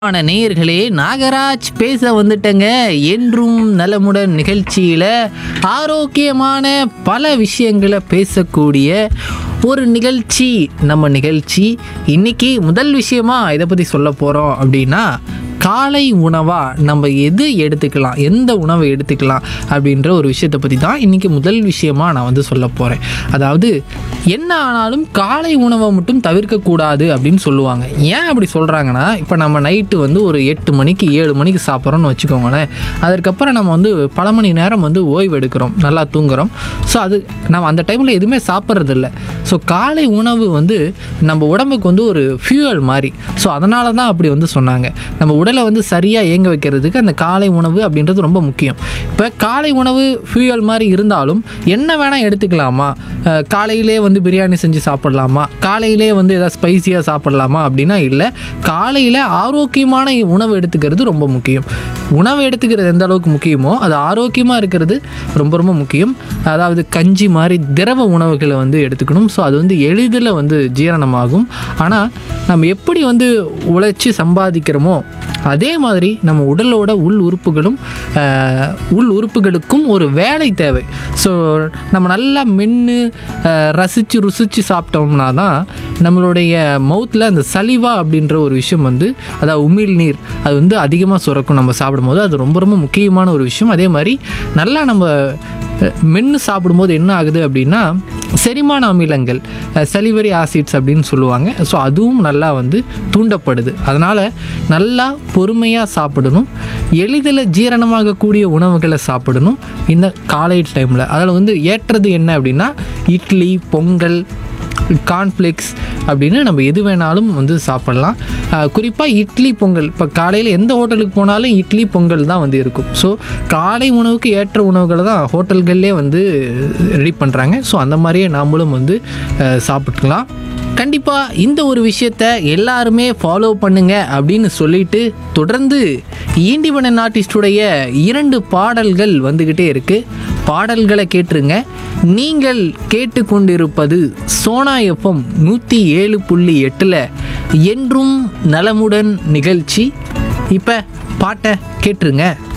ஆன நேயர்களே நாகராஜ் பேச வந்துட்டங்க என்றும் நலமுடன் நிகழ்ச்சியில் ஆரோக்கியமான பல விஷயங்களை பேசக்கூடிய ஒரு நிகழ்ச்சி நம்ம நிகழ்ச்சி இன்னைக்கு முதல் விஷயமா இதை பற்றி சொல்ல போகிறோம் அப்படின்னா காலை உணவாக நம்ம எது எடுத்துக்கலாம் எந்த உணவை எடுத்துக்கலாம் அப்படின்ற ஒரு விஷயத்தை பற்றி தான் இன்றைக்கி முதல் விஷயமா நான் வந்து சொல்ல போகிறேன் அதாவது என்ன ஆனாலும் காலை உணவை மட்டும் தவிர்க்கக்கூடாது அப்படின்னு சொல்லுவாங்க ஏன் அப்படி சொல்கிறாங்கன்னா இப்போ நம்ம நைட்டு வந்து ஒரு எட்டு மணிக்கு ஏழு மணிக்கு சாப்பிட்றோன்னு வச்சுக்கோங்களேன் அதற்கப்புறம் நம்ம வந்து பல மணி நேரம் வந்து ஓய்வு எடுக்கிறோம் நல்லா தூங்குறோம் ஸோ அது நம்ம அந்த டைமில் எதுவுமே சாப்பிட்றது இல்லை ஸோ காலை உணவு வந்து நம்ம உடம்புக்கு வந்து ஒரு ஃபியூவல் மாதிரி ஸோ அதனால தான் அப்படி வந்து சொன்னாங்க நம்ம உடலை வந்து சரியாக இயங்க வைக்கிறதுக்கு அந்த காலை உணவு அப்படின்றது ரொம்ப முக்கியம் இப்போ காலை உணவு ஃபியூவல் மாதிரி இருந்தாலும் என்ன வேணால் எடுத்துக்கலாமா அஹ் காலையிலே வந்து பிரியாணி செஞ்சு சாப்பிடலாமா காலையிலே வந்து ஏதாவது ஸ்பைசியாக சாப்பிடலாமா அப்படின்னா இல்லை காலையில் ஆரோக்கியமான உணவு எடுத்துக்கிறது ரொம்ப முக்கியம் உணவு எடுத்துக்கிறது எந்த அளவுக்கு முக்கியமோ அது ஆரோக்கியமாக இருக்கிறது ரொம்ப ரொம்ப முக்கியம் அதாவது கஞ்சி மாதிரி திரவ உணவுகளை வந்து எடுத்துக்கணும் ஸோ அது வந்து எளிதில் வந்து ஜீரணமாகும் ஆனால் நம்ம எப்படி வந்து உழைச்சி சம்பாதிக்கிறோமோ அதே மாதிரி நம்ம உடலோட உள் உறுப்புகளும் ஆஹ், உள் உறுப்புகளுக்கும் ஒரு வேலை தேவை ஸோ நம்ம நல்லா மென்று ரசித்து ருசித்து சாப்பிட்டோம்னா தான் நம்மளுடைய மவுத்தில் அந்த சலிவா அப்படின்ற ஒரு விஷயம் வந்து அதாவது உமிழ் நீர் அது வந்து அதிகமாக சுரக்கும் நம்ம சாப்பிடும்போது அது ரொம்ப ரொம்ப முக்கியமான ஒரு விஷயம் அதே மாதிரி நல்லா நம்ம மென்று சாப்பிடும்போது என்ன ஆகுது அப்படின்னா செரிமான அமிலங்கள் செலிவரி ஆசிட்ஸ் அப்படின்னு சொல்லுவாங்க ஸோ அதுவும் நல்லா வந்து தூண்டப்படுது அதனால் நல்லா பொறுமையாக சாப்பிடணும் எளிதில் ஜீரணமாகக்கூடிய உணவுகளை சாப்பிடணும் இந்த காலை டைமில் அதில் வந்து ஏற்றது என்ன அப்படின்னா இட்லி பொங்கல் கார்ன்ஃப்ளேக்ஸ் அப்படின்னு நம்ம எது வேணாலும் வந்து சாப்பிடலாம் குறிப்பாக இட்லி பொங்கல் இப்போ காலையில் எந்த ஹோட்டலுக்கு போனாலும் இட்லி பொங்கல் தான் வந்து இருக்கும் ஸோ காலை உணவுக்கு ஏற்ற உணவுகளை தான் ஹோட்டல்கள்லேயே வந்து ரெடி பண்ணுறாங்க ஸோ அந்த மாதிரியே நாமளும் வந்து அஹ், சாப்பிட்டுக்கலாம் கண்டிப்பாக இந்த ஒரு விஷயத்த எல்லாருமே ஃபாலோ பண்ணுங்க அப்படின்னு சொல்லிட்டு தொடர்ந்து ஈண்டிபனன் ஆர்டிஸ்டுடைய இரண்டு பாடல்கள் வந்துக்கிட்டே இருக்கு பாடல்களை கேட்டுருங்க நீங்கள் கேட்டுக்கொண்டிருப்பது சோனா எஃப்எம் நூற்றி ஏழு புள்ளி எட்டில் என்றும் நலமுடன் நிகழ்ச்சி இப்போ பாட்டை கேட்டுருங்க